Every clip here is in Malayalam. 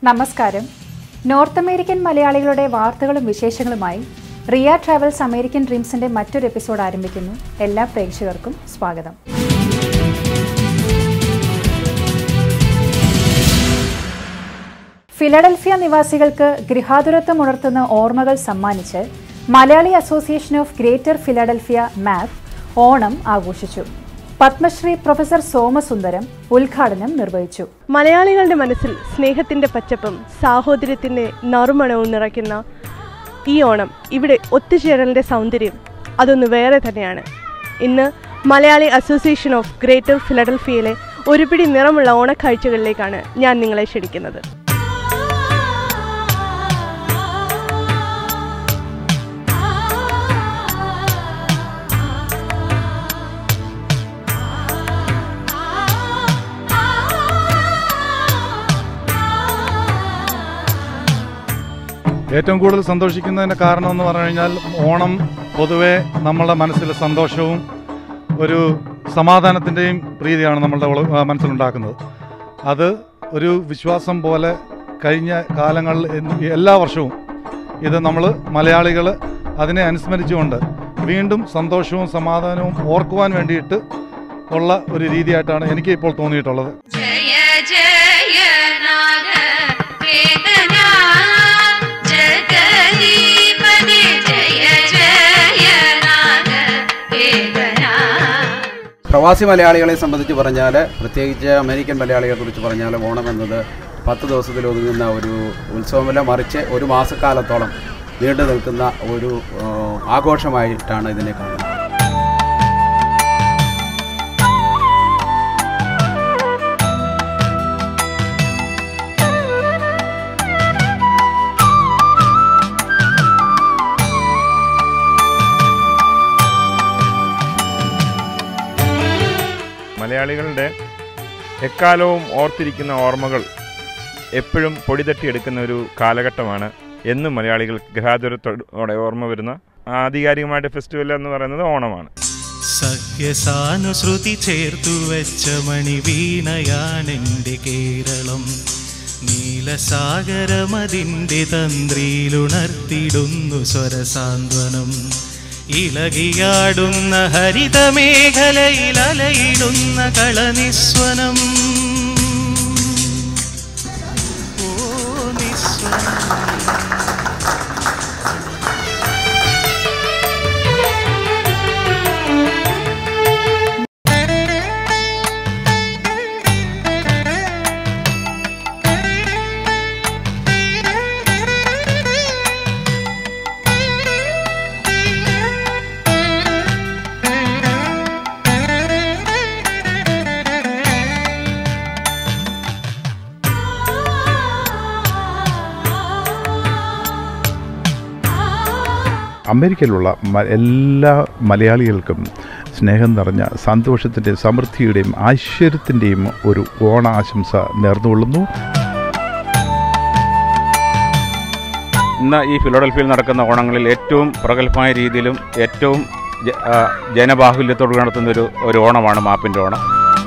നമസ്കാരം നോർത്ത് അമേരിക്കൻ മലയാളികളുടെ വാർത്തകളും വിശേഷങ്ങളുമായി റിയ ട്രാവൽസ് അമേരിക്കൻ ഡ്രീംസിന്റെ മറ്റൊരു എപ്പിസോഡ് ആരംഭിക്കുന്നു എല്ലാ പ്രേക്ഷകർക്കും സ്വാഗതം ഫിലഡൽഫിയ നിവാസികൾക്ക് ഗൃഹാതുരത്വം ഉണർത്തുന്ന ഓർമ്മകൾ സമ്മാനിച്ച് Malayali association of greater Philadelphia MAP Onam ആഘോഷിച്ചു പത്മശ്രീ പ്രൊഫസർ സോമസുന്ദരം ഉദ്ഘാടനം നിർവഹിച്ചു മലയാളികളുടെ മനസ്സിൽ സ്നേഹത്തിന്റെ പച്ചപ്പും സാഹോദര്യത്തിന്റെ നറുമണവും നിറയ്ക്കുന്ന ഈ ഓണം ഇവിടെ ഒത്തുചേരലിന്റെ സൗന്ദര്യം അതൊന്ന് വേറെ തന്നെയാണ് ഇന്ന് മലയാളി അസോസിയേഷൻ ഓഫ് ഗ്രേറ്റർ ഫിലഡൽഫിയയിലെ ഒരു പിടി നിറമുള്ള ഓണക്കാഴ്ചകളിലേക്കാണ് ഞാൻ നിങ്ങളെ ക്ഷണിക്കുന്നത് ഏറ്റവും കൂടുതൽ സന്തോഷിക്കുന്നതിന് കാരണം എന്ന് പറഞ്ഞു കഴിഞ്ഞാൽ ഓണം പൊതുവെ നമ്മളുടെ മനസ്സിൽ സന്തോഷവും ഒരു സമാധാനത്തിൻ്റെയും പ്രീതിയാണ് നമ്മളുടെ ഉള- ആ, മനസ്സിലുണ്ടാക്കുന്നത് അത് ഒരു വിശ്വാസം പോലെ കഴിഞ്ഞ കാലങ്ങളിൽ എന്ന് എല്ലാ വർഷവും ഇത് നമ്മൾ മലയാളികൾ അതിനെ അനുസ്മരിച്ചുകൊണ്ട് വീണ്ടും സന്തോഷവും സമാധാനവും ഓർക്കുവാൻ വേണ്ടിയിട്ട് ഉള്ള ഒരു രീതിയായിട്ടാണ് എനിക്ക് ഇപ്പോൾ തോന്നിയിട്ടുള്ളത് जय जय नाग वेदना जगदीपदे जय जय नाग वेदना പ്രവാസി മലയാളികളെ സംബന്ധിച്ച് പറഞ്ഞാൽ പ്രത്യേകിച്ച് അമേരിക്കൻ മലയാളികളെ കുറിച്ച് പറഞ്ഞാൽ ഓണം എന്നത് പത്ത് ദിവസത്തിൽ ഒതുങ്ങുന്ന ഒരു ഉത്സവമല്ല മറിച്ച് ഒരു മാസക്കാലത്തോളം നീണ്ടു നിൽക്കുന്ന ഒരു ആ, ആഘോഷമായിട്ടാണ് ഇതിനെ കാണുന്നത് മലയാളികളുടെ എക്കാലവും ഓർത്തിരിക്കുന്ന ഓർമ്മകൾ എപ്പോഴും പൊടിതട്ടിയെടുക്കുന്ന ഒരു കാലഘട്ടമാണ് എന്നും മലയാളികൾ ഗൃഹാതുരത്തോടെ ഓർമ്മ വരുന്ന ആധികാരികമായിട്ട് ഫെസ്റ്റിവൽ എന്ന് പറയുന്നത് ഓണമാണ് സഖ്യസാനുശ്രുതി ചേർത്തു വെച്ച മണിവീണയാണെൻ്റെ കേരളം നീലസാഗരമതിൻ്റെ തന്ത്രിയിലുണർത്തിടുന്നു സ്വരസാന്ത്വനം ഇളകിയാടുന്ന ഹരിതമേഖലയിൽ അലയിടുന്ന കളനിസ്വനം ഓ നിസ്വനം അമേരിക്കയിലുള്ള മ- എല്ലാ മലയാളികൾക്കും സ്നേഹം നിറഞ്ഞ സന്തോഷത്തിൻ്റെയും സമൃദ്ധിയുടെയും ഐശ്വര്യത്തിൻ്റെയും ഒരു ഓണാശംസ നേർന്നുകൊള്ളുന്നു ഇന്ന് ഈ ഫിലോഡൽഫിയയിൽ നടക്കുന്ന ഓണങ്ങളിൽ ഏറ്റവും പ്രഗത്ഭമായ രീതിയിലും ഏറ്റവും ജ- ആ, ജനബാഹുല്യത്തോട് നടത്തുന്ന ഒരു ഒരു ഓണമാണ് മാപ്പിൻ്റെ ഓണം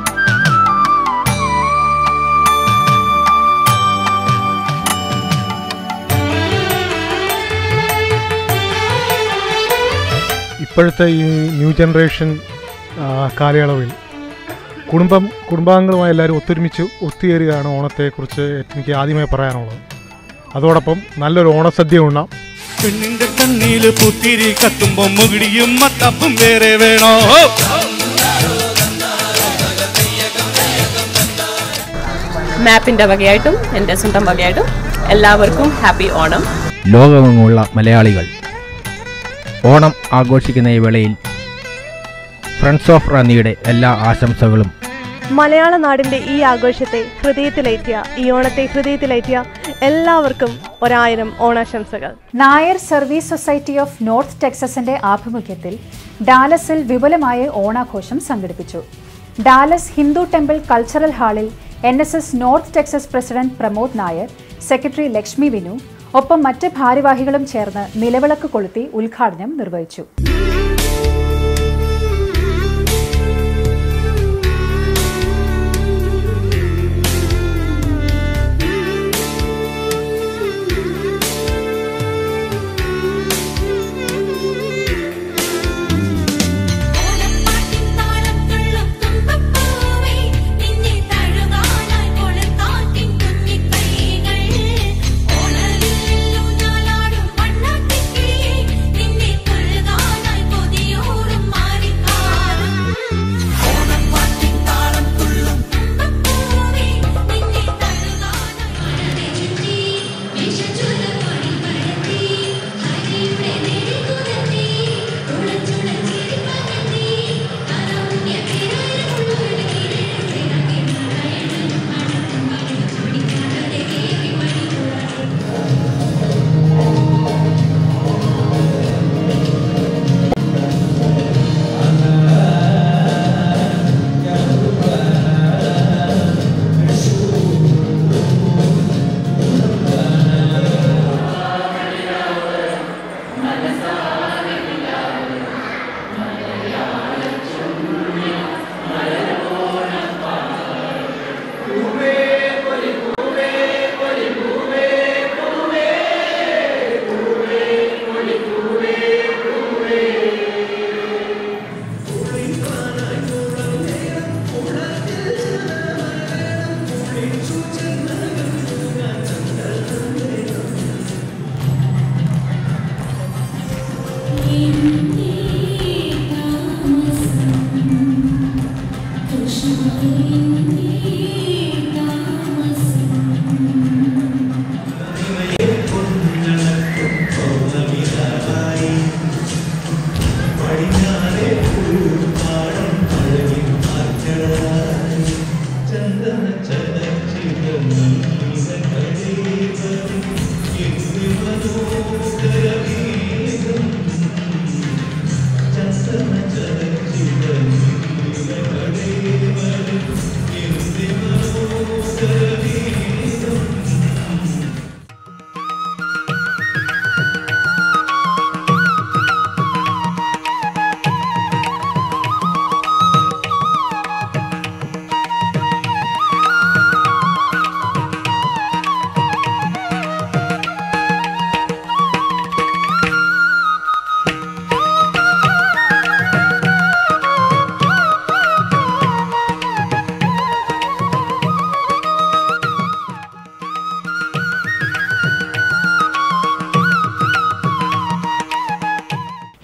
ഇപ്പോഴത്തെ ഈ ന്യൂ ജനറേഷൻ ആ, കാലയളവിൽ കുടുംബം കുടുംബാംഗങ്ങളുമായി എല്ലാവരും ഒത്തൊരുമിച്ച് ഒത്തുചേരുകയാണ് ഓണത്തെക്കുറിച്ച് എനിക്ക് ആദ്യമായി പറയാനുള്ളത് അതോടൊപ്പം നല്ലൊരു ഓണസദ്യ ഉണ്ണാം പെണ്ണിന്റെ കണ്ണില് പുത്തിരി കത്തുമ്പോ മുകിടിയും മത്തപ്പും വേറെ വേണോ മാപ്പിന്റെ വകയായിട്ടും എൻ്റെ സ്വന്തം വകയായിട്ടും എല്ലാവർക്കും ഹാപ്പി ഓണം ലോകമെങ്ങുള്ള മലയാളികൾ ഓണം ആഘോഷിക്കുന്ന ഈ വേളയിൽ ഫ്രണ്ട്സ് ഓഫ് റാന്നിയുടെ എല്ലാ ആശംസകളും മലയാള നാടിന്റെ ഈ ആഘോഷത്തെ ഹൃദയത്തിലേറ്റിയ ഈ ഓണത്തെ ഹൃദയത്തിലേറ്റിയ എല്ലാവർക്കും ഒരായിരം ഓണാശംസകൾ Nair service society of north ടെക്സസിന്റെ ആഭിമുഖ്യത്തിൽ ഡാലസിൽ വിപുലമായ ഓണാഘോഷം സംഘടിപ്പിച്ചു ഡാലസ് ഹിന്ദു ടെമ്പിൾ കൾച്ചറൽ ഹാളിൽ N S S north Texas president Pramod Nair secretary Lakshmi Vinu ഒപ്പം മറ്റ് ഭാരവാഹികളും ചേർന്ന് നിലവിളക്ക് കൊളുത്തി ഉദ്ഘാടനം നിർവഹിച്ചു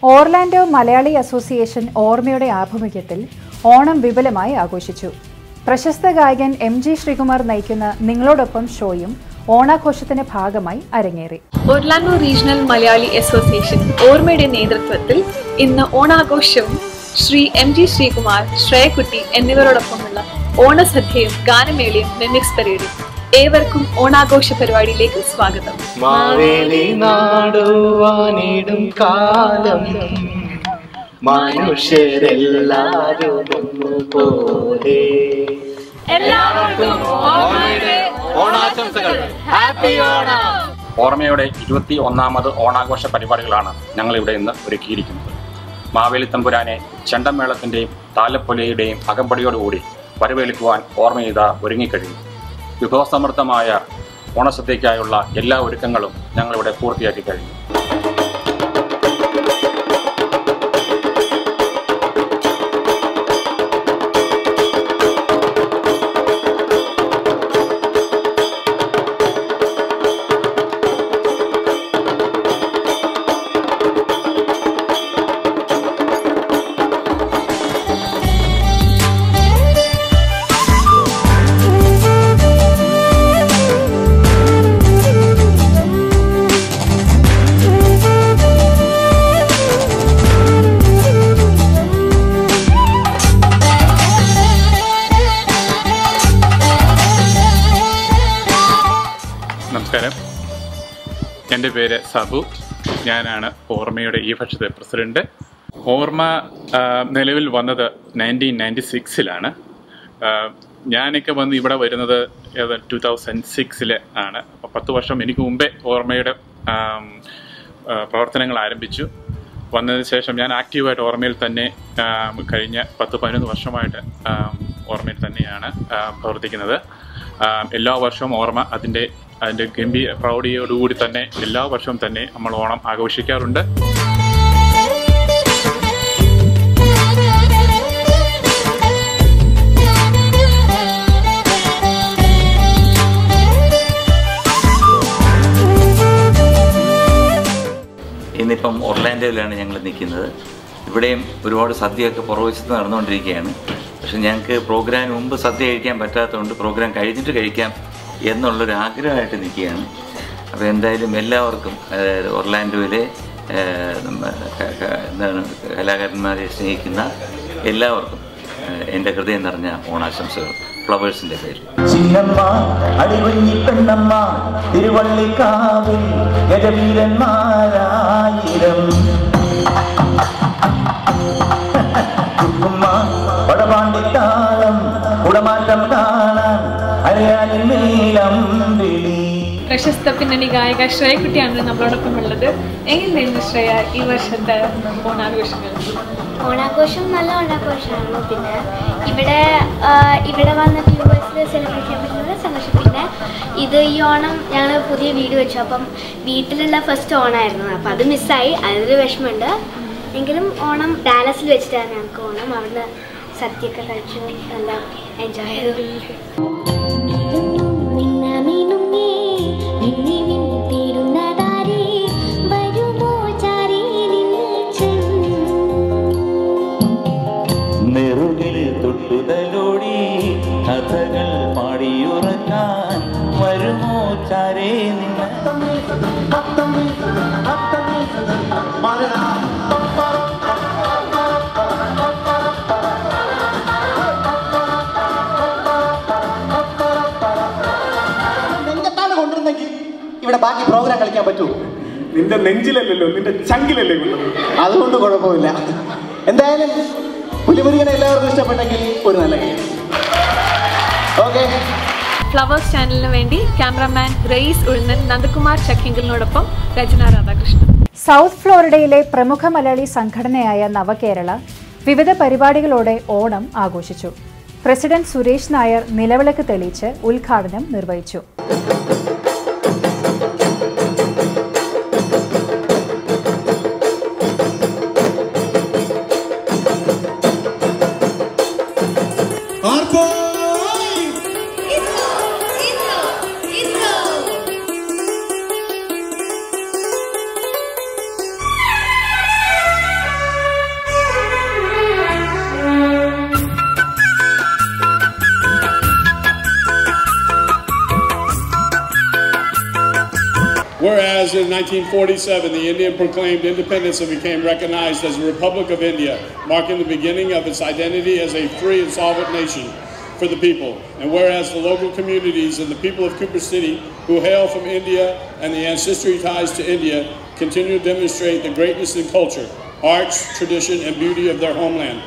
ഓർലാൻഡോ മലയാളി അസോസിയേഷൻ ഓർമ്മയുടെ ആഭിമുഖ്യത്തിൽ ഓണം വിപുലമായി ആഘോഷിച്ചു പ്രശസ്ത ഗായകൻ എം ജി ശ്രീകുമാർ നയിക്കുന്ന നിങ്ങളോടൊപ്പം ഷോയും ഓണാഘോഷത്തിന്റെ ഭാഗമായി അരങ്ങേറി ഒർലാൻഡോ റീജിയണൽ മലയാളി അസോസിയേഷൻ ഓർമ്മയുടെ നേതൃത്വത്തിൽ ഇന്ന് ഓണാഘോഷവും ശ്രീ എം ജി ശ്രീകുമാർ ശ്രേയക്കുട്ടി എന്നിവരോടൊപ്പമുള്ള ഓണസദ്യയും ഗാനമേളയും മിമിക്സ് പരേഡും ഏവർക്കും ഓണാഘോഷ പരിപാടിയിലേക്ക് സ്വാഗതം മാവേലി നാടുവാനിടും കാലം മനുഷ്യരെല്ലാരും ഒന്നുപോലെ എല്ലാവർക്കും ഓണാശംസകൾ ഹാപ്പി ഓണം ഓർമ്മയുടെ ഇരുപത്തി ഒന്നാമത് ഓണാഘോഷ പരിപാടികളാണ് ഞങ്ങൾ ഇവിടെ ഇന്ന് ഒരുക്കിയിരിക്കുന്നത് മാവേലി തമ്പുരാനെ ചെണ്ടമേളത്തിൻ്റെയും താലപ്പൊലിയുടെയും അകമ്പടിയോടുകൂടി വരവേൽക്കുവാൻ ഓർമ്മയിത ഒരുങ്ങിക്കഴിഞ്ഞു വിഭവസമൃദ്ധമായ ഓണസദ്യയ്ക്കായുള്ള എല്ലാ ഒരുക്കങ്ങളും ഞങ്ങളിവിടെ പൂർത്തിയാക്കി കഴിഞ്ഞു നമസ്കാരം എൻ്റെ പേര് സബു ഞാനാണ് ഓർമ്മയുടെ ഈ വർഷത്തെ പ്രസിഡന്റ് ഓർമ്മ ആ, നിലവിൽ വന്നത് നയൻറ്റീൻ നയൻറ്റി സിക്സിലാണ് ഞാനൊക്കെ വന്ന് ഇവിടെ വരുന്നത് ടു തൗസൻഡ് സിക്സിൽ ആണ് അപ്പോൾ പത്ത് വർഷം എനിക്ക് മുമ്പേ ഓർമ്മയുടെ ആം, ആ, പ്രവർത്തനങ്ങൾ ആരംഭിച്ചു വന്നതിന് ശേഷം ഞാൻ ആക്റ്റീവായിട്ട് ഓർമ്മയിൽ തന്നെ ആം, കഴിഞ്ഞ പത്ത് പതിനൊന്ന് വർഷമായിട്ട് ആം, ഓർമ്മയിൽ തന്നെയാണ് ആ, പ്രവർത്തിക്കുന്നത് ആം, എല്ലാ വർഷവും ഓർമ്മ അതിൻ്റെ അതിൻ്റെ ഗംഭീര പ്രൗഢിയോടുകൂടി തന്നെ എല്ലാ വർഷവും തന്നെ നമ്മൾ ഓണം ആഘോഷിക്കാറുണ്ട് ഇന്നിപ്പം ഒർലാൻഡോയിലാണ് ഞങ്ങൾ നിൽക്കുന്നത് ഇവിടെയും ഒരുപാട് സദ്യയൊക്കെ പുറവശത്ത് നടന്നുകൊണ്ടിരിക്കുകയാണ് പക്ഷെ ഞങ്ങൾക്ക് പ്രോഗ്രാം മുമ്പ് സദ്യ കഴിക്കാൻ പറ്റാത്തതുകൊണ്ട് പ്രോഗ്രാം കഴിഞ്ഞിട്ട് കഴിക്കാം എന്നുള്ളൊരു ആഗ്രഹമായിട്ട് നിൽക്കുകയാണ് അപ്പോൾ എന്തായാലും എല്ലാവർക്കും അതായത് ഒർലാൻഡോയിലെ ഏഹ്, നമ്മ- ക- ക- എന്താണ് കലാകാരന്മാരെ സ്നേഹിക്കുന്ന എല്ലാവർക്കും ഏഹ്, എൻ്റെ ഹൃദയം നിറഞ്ഞ ഓണാശംസകൾ ഫ്ലവേഴ്സിൻ്റെ പേരിൽ ചിന്നമ്മ അടിവഞ്ഞി പെണ്ണമ്മ തിരുവള്ളിക്കാവിൽ ഗജവീരന്മാരായിരം ഉമ്മ പടപാണ്ടിത്താളം കുടമാറ്റം കാണാൻ അരയാലിൽ നീളം വിളി പ്രശസ്ത പിന്നണി ഗായിക ശ്രേയക്കുട്ടിയാണ് നമ്മളോടൊപ്പം ഉള്ളത് എങ്ങനെയായിരുന്നു ശ്രേയ ഈ വർഷത്തെ ഓണാഘോഷങ്ങൾ ഓണാഘോഷം നല്ല ഓണാഘോഷമായിരുന്നു പിന്നെ ഇവിടെ ആ, ഇവിടെ വന്ന വ്യൂവേഴ്സിൽ സെലിബ്രേറ്റ് ചെയ്യാൻ പറ്റുന്നത് സന്തോഷം പിന്നെ ഇത് ഈ ഓണം ഞങ്ങൾ പുതിയ വീട് വെച്ചു അപ്പം വീട്ടിലുള്ള ഫസ്റ്റ് ഓണമായിരുന്നു അപ്പം അത് മിസ്സായി അതിലൊരു വിഷമമുണ്ട് എങ്കിലും ഓണം ഡാലസിൽ വെച്ചിട്ടാണ് ഞങ്ങൾക്ക് ഓണം അവിടുന്ന് സദ്യയൊക്കെ കഴിച്ചു നല്ല എൻജോയ് ചെയ്തു നെറുകിൽ തൊട്ടുതലോടി കഥകൾ പാടിയുറക്കാൻ വരുമോ ചാരേ നിങ്ങൾ നെഞ്ചത്താണ് കൊണ്ടിരുന്നെങ്കിൽ ഇവിടെ ബാക്കി പ്രോഗ്രാം കളിക്കാൻ പറ്റുമോ നിന്റെ നെഞ്ചിലല്ലല്ലോ നിന്റെ ചങ്കിലല്ലേ അതുകൊണ്ട് കുഴപ്പമില്ല എന്തായാലും പുലിമുരുകനെ എല്ലാവർക്കും ഇഷ്ടപ്പെട്ടെങ്കിൽ ഒരു നല്ല കാര്യം ഓക്കെ ഫ്ലവേഴ്സ് ചാനലിന് വേണ്ടി ക്യാമറാമാൻ റയീസ് ഉഴുന്നൻ നന്ദകുമാർ ചക്കിങ്കലിനോടൊപ്പം രചന രാധാകൃഷ്ണൻ സൗത്ത് ഫ്ലോറിഡയിലെ പ്രമുഖ മലയാളി സംഘടനയായ നവകേരള വിവിധ പരിപാടികളോടെ ഓണം ആഘോഷിച്ചു പ്രസിഡന്റ് സുരേഷ് നായർ നിലവിളക്ക് തെളിയിച്ച് ഉദ്ഘാടനം നിർവഹിച്ചു ും Whereas in 1947, the Indian proclaimed independence and became recognized as the Republic of India, marking the beginning of its identity as a free and sovereign nation for the people. And whereas the local communities and the people of Cooper City who hail from India and the ancestry ties to India continue to demonstrate the greatness and culture, arts, tradition, and beauty of their homeland.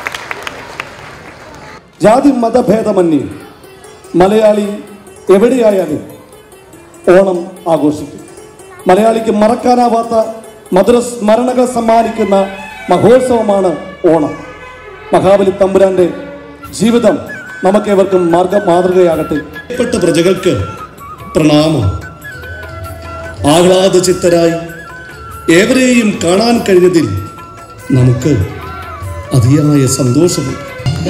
ജാതി മതഭേദമന്യേ മലയാളി എവിടെയായാലും ഓണം ആഘോഷിക്കും മലയാളിക്ക് മറക്കാനാവാത്ത മധുര സ്മരണകൾ സമ്മാനിക്കുന്ന മഹോത്സവമാണ് ഓണം മഹാബലി തമ്പുരാന്റെ ജീവിതം നമുക്കേവർക്കും മാർഗ മാതൃകയാകട്ടെ പ്രിയപ്പെട്ട പ്രജകൾക്ക് പ്രണാമം ആഹ്ലാദ ചിത്തരായി ഏവരെയും കാണാൻ കഴിഞ്ഞതിൽ നമുക്ക് അതിയായ സന്തോഷമുണ്ട്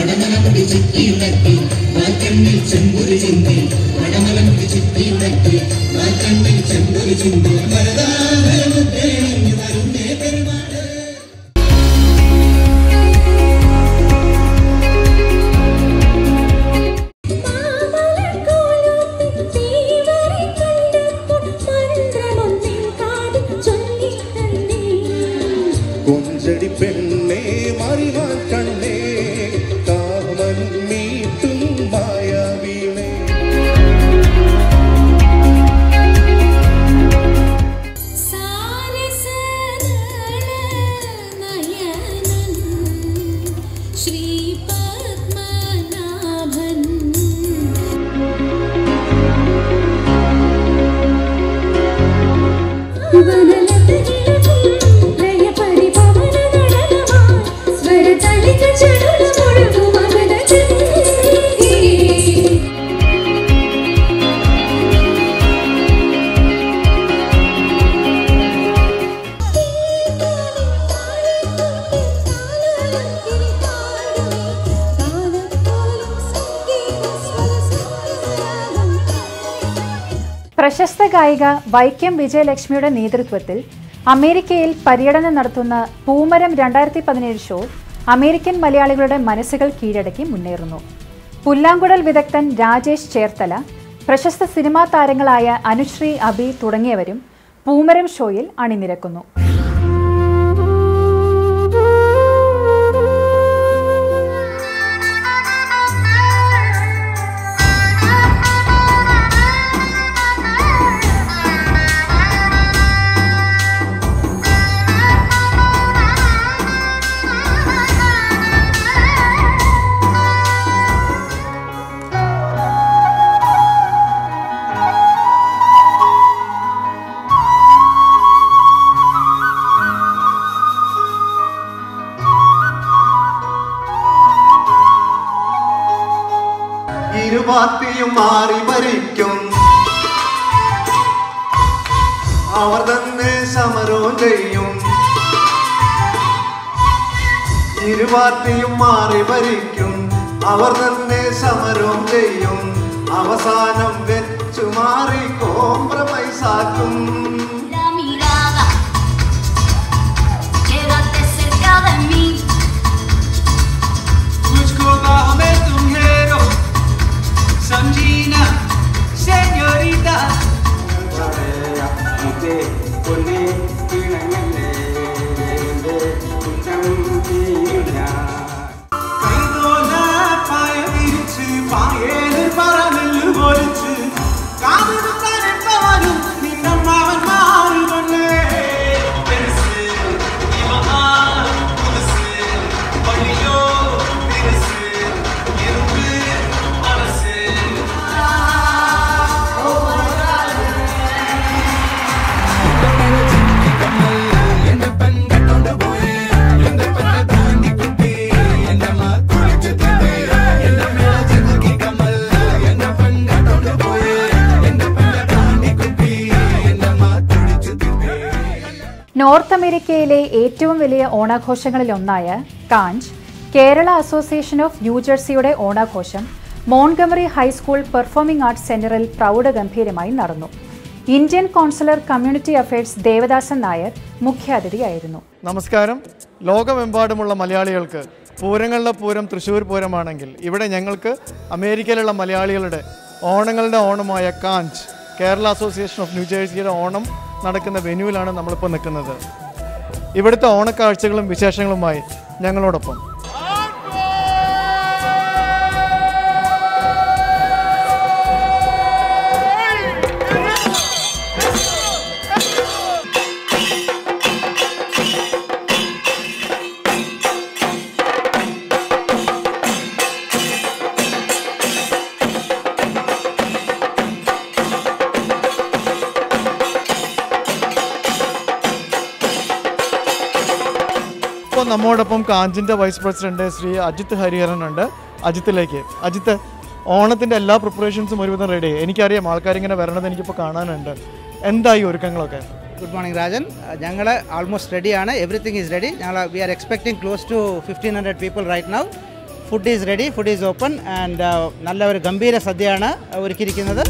കൊഞ്ചടി പെണ്ണേ മറിവാൻ കണ്ണേ കാമൻ മീട്ടും മായാവീണേ പ്രശസ്ത ഗായിക വൈക്കം വിജയലക്ഷ്മിയുടെ നേതൃത്വത്തിൽ അമേരിക്കയിൽ പര്യടനം നടത്തുന്ന പൂമരം രണ്ടായിരത്തി പതിനേഴ് ഷോ അമേരിക്കൻ മലയാളികളുടെ മനസ്സുകൾ കീഴടക്കി മുന്നേറുന്നു പുല്ലാങ്കുഴൽ വിദഗ്ധൻ രാജേഷ് ചേർത്തല പ്രശസ്ത സിനിമാ താരങ്ങളായ അനുശ്രീ അബി തുടങ്ങിയവരും പൂമരം ഷോയിൽ അണിനിരക്കുന്നു ഇരുപാർട്ടിയും മാറി ഭരിക്കും അവർ തന്നെ സമരവും ചെയ്യും ഇരുപാർട്ടിയും മാറി ഭരിക്കും അവർ തന്നെ സമരവും ചെയ്യും അവസാനം വെച്ചു മാറി കോംപ്രമൈസ് ആക്കും La mirada, quédate cerca de mí. मुझको बाहों में तुम हेरो समझी ना señorita കൈതോല പായ വിരിച്ച് പായേല് പറന്നില് പൊലിച്ച് കാതെടുക്കാൻ എപ്പവരും നിന്നമ്മാവൻ മാറി കൊണ്ടേ പെരുസ് ഇവഹാ പുതുസ് പള്ളിയോ പെരുസ് എറുമ്പ് മനസ്സ് നോർത്ത് അമേരിക്കയിലെ ഏറ്റവും വലിയ ഓണാഘോഷങ്ങളിലൊന്നായ കാഞ്ച് കേരള അസോസിയേഷൻ ഓഫ് ന്യൂജേഴ്സിയുടെ ഓണാഘോഷം മോൺഗമറി ഹൈസ്കൂൾ പെർഫോമിംഗ് ആർട്സ് സെന്ററിൽ പ്രൗഢഗംഭീരമായി നടന്നു Indian consular community affairs Devadasan Nair മുഖ്യാതിഥിയായിരുന്നു നമസ്കാരം ലോകമെമ്പാടുമുള്ള മലയാളികൾക്ക് പൂരങ്ങളുടെ പൂരം തൃശ്ശൂർ പൂരമാണെങ്കിൽ ഇവിടെ ഞങ്ങൾക്ക് അമേരിക്കയിലുള്ള മലയാളികളുടെ ഓണങ്ങളുടെ ഓണമായ കാഞ്ച് കേരള അസോസിയേഷൻ ഓഫ് ന്യൂജേഴ്സിയുടെ ഓണം നടക്കുന്ന വെന്യൂവിലാണ് നമ്മളിപ്പോൾ നിൽക്കുന്നത് ഇവിടുത്തെ ഓണക്കാഴ്ചകളും വിശേഷങ്ങളുമായി ഞങ്ങളോടൊപ്പം ഇപ്പോൾ നമ്മോടൊപ്പം കാഞ്ചിൻ്റെ വൈസ് പ്രസിഡന്റ് ശ്രീ അജിത്ത് ഹരിഹരൻ ഉണ്ട് അജിത്തിലേക്ക് അജിത്ത് ഓണത്തിൻ്റെ എല്ലാ പ്രിപ്പറേഷൻസും ഒരുവിധം റെഡി എനിക്കറിയാം ആൾക്കാരിങ്ങനെ വരണത് എനിക്കിപ്പോൾ കാണാനുണ്ട് എന്തായി ഒരുക്കങ്ങളൊക്കെ ഗുഡ് മോർണിംഗ് രാജൻ ഞങ്ങൾ ആൾമോസ്റ്റ് റെഡിയാണ് എവറിത്തിങ് ഈസ് റെഡി ഞങ്ങൾ we are expecting close to fifteen hundred people right now food is ready food is open and നല്ല ഒരു ഗംഭീര സദ്യയാണ് ഒരുക്കിയിരിക്കുന്നത്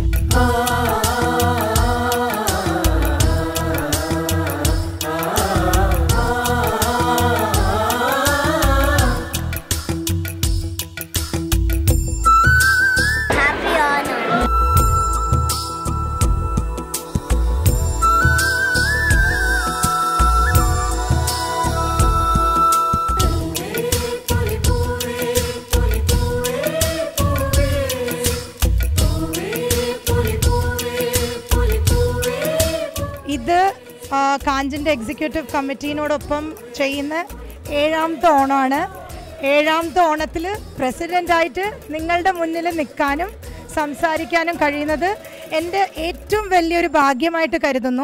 ഇത് ആ, കാഞ്ചിൻ്റെ എക്സിക്യൂട്ടീവ് കമ്മിറ്റീനോടൊപ്പം ചെയ്യുന്ന ഏഴാമത്തെ ഓണമാണ് ഏഴാമത്തെ ഓണത്തിൽ പ്രസിഡൻ്റായിട്ട് നിങ്ങളുടെ മുന്നിൽ നിൽക്കാനും സംസാരിക്കാനും കഴിയുന്നത് എൻ്റെ ഏറ്റവും വലിയൊരു ഭാഗ്യമായിട്ട് കരുതുന്നു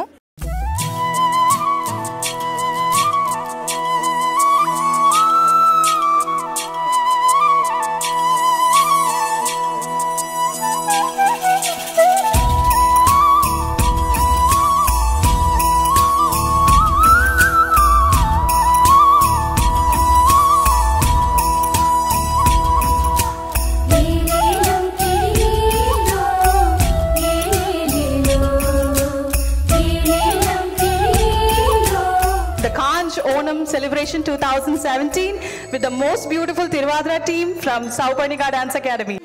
The Kanj Onam Celebration 2017 with the most beautiful Tiruvadra team from Sauparnika Dance Academy.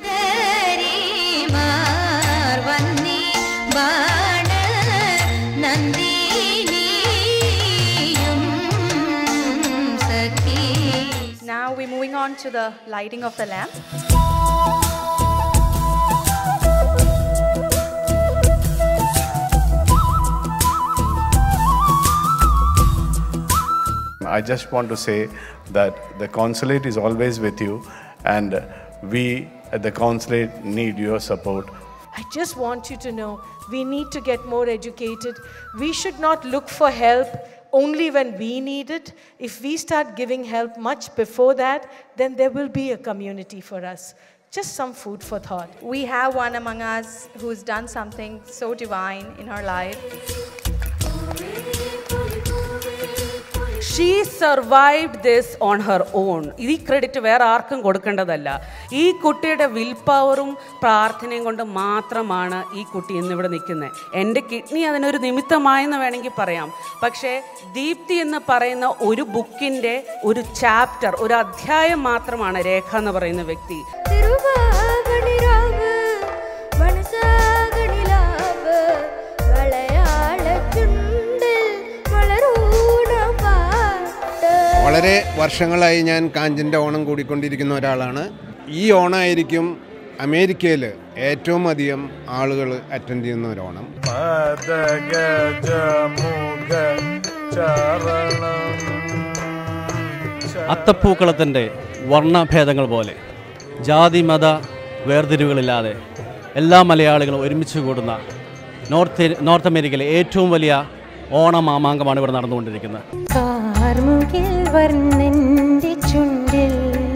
Now we're moving on to the lighting of the lamp. I just want to say that the consulate is always with you, and we at the consulate need your support. I just want you to know we need to get more educated. We should not look for help only when we need it. If we start giving help much before that, then there will be a community for us. Just some food for thought. We have one among us who's done something so divine in her life. She survived this on her own ഈ ക്രെഡിറ്റ് വേറെ ആർക്കും കൊടുക്കേണ്ടതല്ല ഈ കുട്ടിയുടെ വിൽ പവറും പ്രാർത്ഥനയും കൊണ്ട് മാത്രമാണ് ഈ കുട്ടി ഇന്നിവിടെ നിൽക്കുന്നത് എൻ്റെ കിഡ്നി അതിനൊരു നിമിത്തമായെന്ന് വേണമെങ്കിൽ പറയാം പക്ഷേ ദീപ്തി എന്ന് പറയുന്ന ഒരു ബുക്കിൻ്റെ ഒരു ചാപ്റ്റർ ഒരു അധ്യായം മാത്രമാണ് രേഖ എന്ന് പറയുന്ന വ്യക്തി വളരെ വർഷങ്ങളായി ഞാൻ കാഞ്ചിൻ്റെ ഓണം കൂടിക്കൊണ്ടിരിക്കുന്ന ഒരാളാണ് ഈ ഓണമായിരിക്കും അമേരിക്കയിൽ ഏറ്റവും അധികം ആളുകൾ അറ്റൻഡ് ചെയ്യുന്ന ഒരു ഓണം അത്തപ്പൂക്കളത്തിൻ്റെ വർണ്ണഭേദങ്ങൾ പോലെ ജാതി മത വേർതിരിവുകളില്ലാതെ എല്ലാ മലയാളികളും ഒരുമിച്ച് കൂടുന്ന നോർത്ത് നോർത്ത് അമേരിക്കയിലെ ഏറ്റവും വലിയ ഓണമാമാങ്കമാണ് ഇവിടെ നടന്നുകൊണ്ടിരിക്കുന്നത് കാർമുകിൽ വർണ്ണന്റെ ചുണ്ടിൽ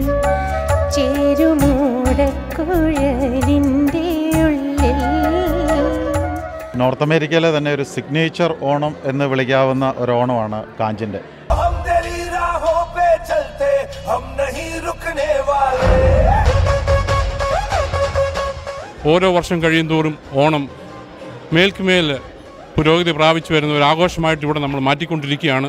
ചേരുമൂടക്കുഴലിൻ്റെ ഉള്ളിൽ നോർത്ത് അമേരിക്കയിലെ തന്നെ ഒരു സിഗ്നേച്ചർ ഓണം എന്ന് വിളിക്കാവുന്ന ഒരു ഓണമാണ് കാഞ്ചിൻ്റെ हम तेरी राहों पे चलते हम नहीं रुकने वाले ഓരോ വർഷം കഴിയുന്തോറും ഓണം മേൽക്കുമേൽ പുരോഗതി പ്രാപിച്ചു വരുന്ന ഒരു ആഘോഷമായിട്ട് ഇവിടെ നമ്മൾ മാറ്റിക്കൊണ്ടിരിക്കുകയാണ്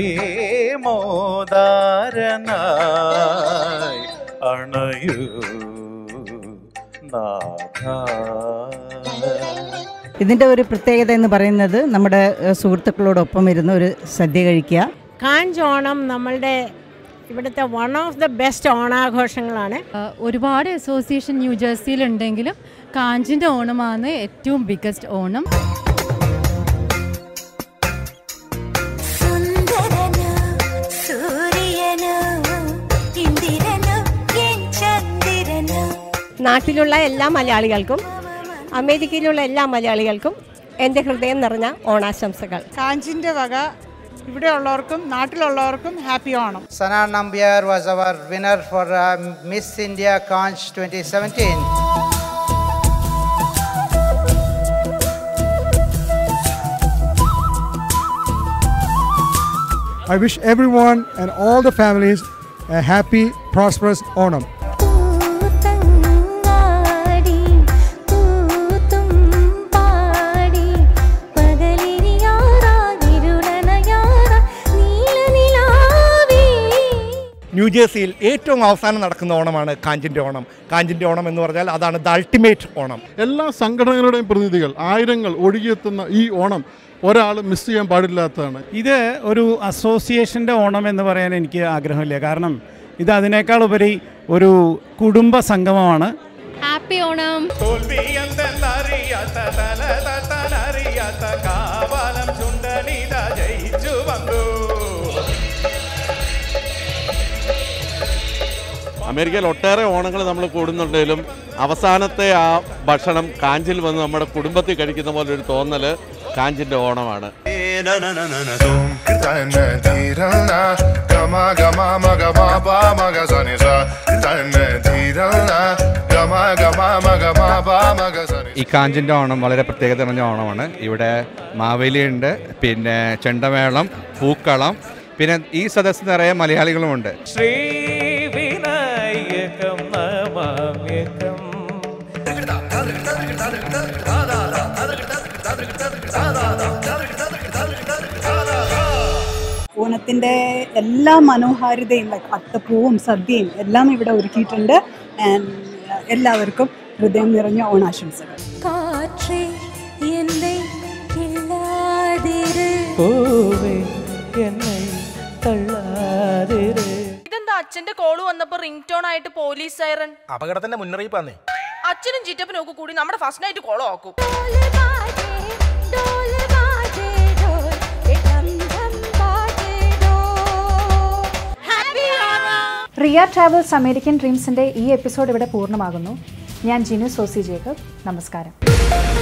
പ്രേമോദാരനായി അണയൂ നാഥ ഇതിൻ്റെ ഒരു പ്രത്യേകത എന്ന് പറയുന്നത് നമ്മുടെ ഏഹ്, സുഹൃത്തുക്കളോടൊപ്പം ഇരുന്ന് ഒരു സദ്യ കഴിക്കുക കാഞ്ച് ഓണം നമ്മളുടെ ഇവിടുത്തെ വൺ ഓഫ് ദ ബെസ്റ്റ് ഓണാഘോഷങ്ങളാണ് ഒരുപാട് അസോസിയേഷൻ ന്യൂജേഴ്സിയിലുണ്ടെങ്കിലും കാഞ്ചിൻ്റെ ഓണമാണ് ഏറ്റവും ബിഗസ്റ്റ് ഓണം സുന്ദരനു സൂര്യനു ഇന്ദിരനു എൻ ചന്ദ്രനു നാട്ടിലുള്ള എല്ലാ മലയാളികൾക്കും അമേരിക്കയിലുള്ള എല്ലാ മലയാളികൾക്കും എൻ്റെ ഹൃദയം നിറഞ്ഞ ഓണാശംസകൾ കാഞ്ചിൻ്റെ വക ഇവിടെ ഉള്ളവർക്കും നാട്ടിലുള്ളവർക്കും happy Onam Sana Nambiar was our winner for uh, Miss India Conch 2017. I wish everyone and all the families a happy, prosperous Onam. ആടി കൂത്തും പാടി പകലിരിയാറാകിരുളനയാറ നീലനിലാവേ ന്യൂജേഴ്സിയിൽ ഏറ്റവും അവസാനം നടക്കുന്ന ഓണമാണ് കാഞ്ചിൻ്റെ ഓണം കാഞ്ചിൻ്റെ ഓണം എന്ന് പറഞ്ഞാൽ അതാണ് ദ അൾട്ടിമേറ്റ് ഓണം എല്ലാ സംഘടനകളുടെയും പ്രതിനിധികൾ ആയിരങ്ങൾ ഒഴുകിയെത്തുന്ന ഈ ഓണം ഒരാൾ മിസ് ചെയ്യാൻ പാടില്ലാത്തതാണ് ഇത് ഒരു അസോസിയേഷൻ്റെ ഓണം എന്ന് പറയാൻ എനിക്ക് ആഗ്രഹമില്ല കാരണം ഇത് അതിനേക്കാൾ ഉപരി ഒരു കുടുംബ സംഗമമാണ് ഹാപ്പി ഓണം തോൽവിയെന്തെന്നറിയാത്ത തല തട്ടാനറിയാത്ത കാവാലം ചുണ്ടനിത ജയിച്ചു വന്നു അമേരിക്കയിൽ ഒട്ടേറെ ഓണങ്ങൾ നമ്മൾ കൂടുന്നുണ്ടെങ്കിലും അവസാനത്തെ ആ ഭക്ഷണം കാഞ്ചിൽ വന്ന് നമ്മുടെ കുടുംബത്തിൽ കഴിക്കുന്ന പോലെ ഒരു തോന്നൽ കാഞ്ചിൻ്റെ ഓണമാണ് ഈ കാഞ്ചിൻ്റെ ഓണം വളരെ പ്രത്യേകത നിറഞ്ഞ ഓണമാണ് ഇവിടെ മാവേലിയുണ്ട് പിന്നെ ചെണ്ടമേളം പൂക്കളം പിന്നെ ഈ സദസ്സ് നിറയെ മലയാളികളുമുണ്ട് ശ്രീ വിനായകം നമാമ്യകം ഓണത്തിൻ്റെ എല്ലാ മനോഹാരിതയും ലൈക്ക് അത്തപ്പൂവും സദ്യയും എല്ലാം ഇവിടെ ഒരുക്കിയിട്ടുണ്ട് ആൻഡ് എല്ലാവർക്കും ഹൃദയം നിറഞ്ഞ ഓണാശംസകൾ കാற்றേ என்னை கிள்ளாதிரு പൂവേ എന്നെ തള്ളാതിരേ ഇതെന്താ അച്ഛന്റെ കോള് വന്നപ്പോ റിംഗ് ടോൺ ആയിട്ട് പോലീസ് സൈറൻ അപകടത്തിന്റെ മുന്നറിയിപ്പാന്നേ അച്ഛനും ചിറ്റപ്പനും ഒക്കെ കൂടി നമ്മുടെ ഫസ്റ്റ് നൈറ്റ് കോളോ ആക്കും डोल बाजे ढोल ये डम डम बाजे डोल happy Onam Riya travels American ഡ്രീംസിന്റെ ഈ എപ്പിസോഡ് ഇവിടെ പൂർണ്ണമാകുന്നു ഞാൻ ജിനു സോസി ജേക്കബ് നമസ്കാരം